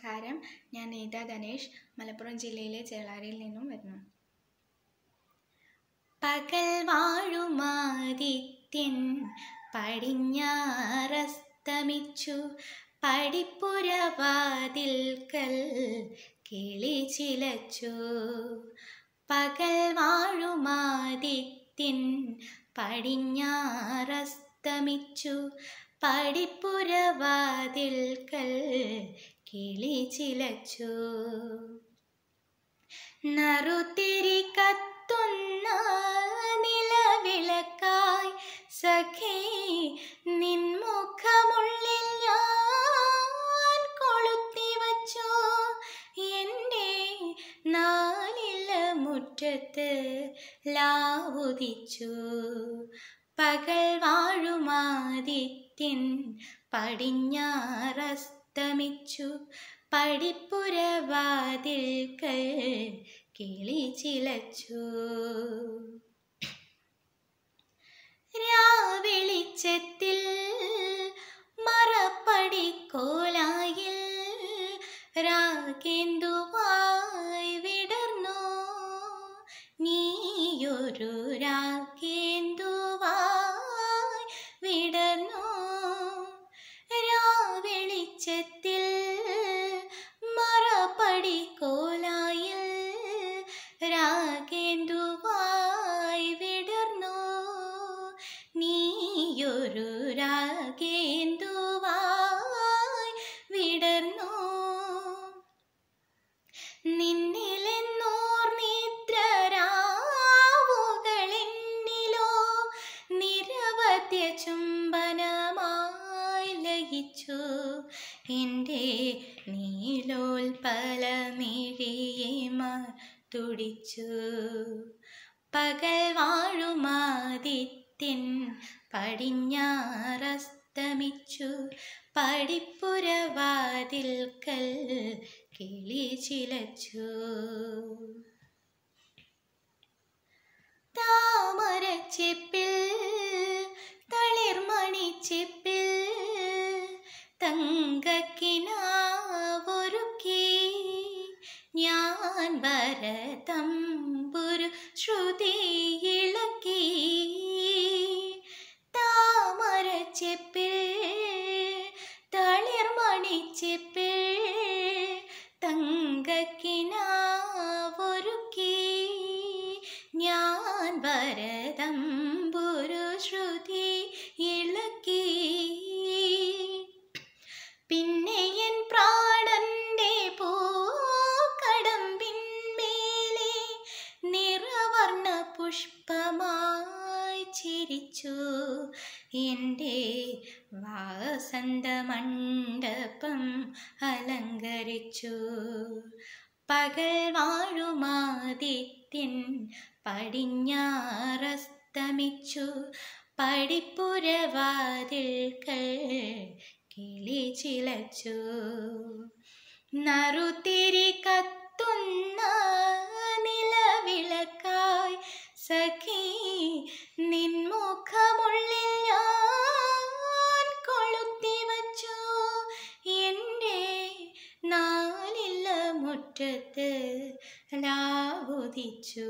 നമസ്കാരം ഞാൻ നീത ധനേഷ് മലപ്പുറം ജില്ലയിലെ ചേളാരിയിൽ നിന്നും വരുന്നു പകൽ വാഴുമാദിത്യൻ പടിഞ്ഞാറസ്തമിച്ചു പടിപ്പുരവാതിൽക്കൽ കിളി ചിലച്ചു പകൽ വാഴുമാദിത്യൻ പടിഞ്ഞാറസ്തമിച്ചു പടിപ്പുരവാതിൽക്കൽ കിളി ചിലച്ചു നറുത്തിരി കത്തുന്ന നിലവിളക്കായി സഖേ നിൻമുഖമുള്ളിൽ ഞാൻ കൊളുത്തി വച്ചു എൻ്റെ നാലില മുറ്റത്ത് ലാവുദിച്ചു പകൽ വാഴുമാദിത്യൻ പടിഞ്ഞാറസ്തമിച്ചു പടിപ്പുരവാതിൽക്കൽ കിളി ചിലച്ചു രാവെളിച്ചത്തിൽ മറപ്പടിക്കോലായിൽ രാഗേന്ദുവായി വിടർന്നു നീയൊരു രാഗേന്ദുവായി വിടർന്നു രാവെളിച്ചത്തിൽ മറപ്പടിക്കോലായിൽ രാഗേന്ദുവായി വിടർന്നു നീയൊരു രാഗേന്ദുവായി വിടർന്നു നിന്നിലെന്നോർ നിദ്രരാവുകളെന്നിലോ നിരവധ്യ ചുംബനമായി ലയിച്ചു എൻ്റെ നീലോൽപല മിഴിയേമാർ തുടിച്ചു പകൽ വാഴുമാദിത്യൻ പടിഞ്ഞാറസ്തമിച്ചു പടിപ്പുരവാതിൽക്കൽ കിളി ചിലച്ചു താമരച്ചെപ്പിൽ തളിർമണിച്ചെപ്പിൽ തങ്കക്കിനാവൊരുക്കി ഞാൻ വരതമ്പുരു ശ്രുതിയിളക്കി താമരച്ചെപ്പിൽ തളിർമണിച്ചെപ്പിൽ തങ്കക്കിനാവൊരുക്കി ഞാൻ വരതമ്പുരു ശ്രുതി ഇളക്കി പിന്നെ എൻ പ്രാണന്റെ പൂക്കടമ്പിന്മേലെ നിറവർണ്ണ പുഷ്പമായി ചിരിച്ചു എൻ്റെ വാസന്തമണ്ഡപം അലങ്കരിച്ചു പകൽ വാഴുമാദിത്യൻ പടിഞ്ഞാറസ്തമിച്ചു പടിപ്പുരവാതിൽക്കൽ കിളി ചിലച്ചു നറുത്തിരി കത്തുന്ന നിലവിളക്കായി സഖി നിൻമുഖമുള്ളിൽ ഞാൻ കൊളുത്തി വച്ചു എൻ്റെ നാലില്ല മുറ്റത്ത് ലാവുദിച്ചു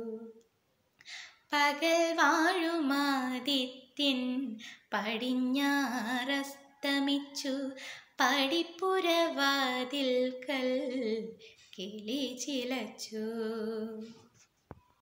പകൽ വാഴുമാദിത്യൻ പടിഞ്ഞാറസ്തമിച്ചു പടിപ്പുരവാതിൽക്കൽ കിളി ചിലച്ചു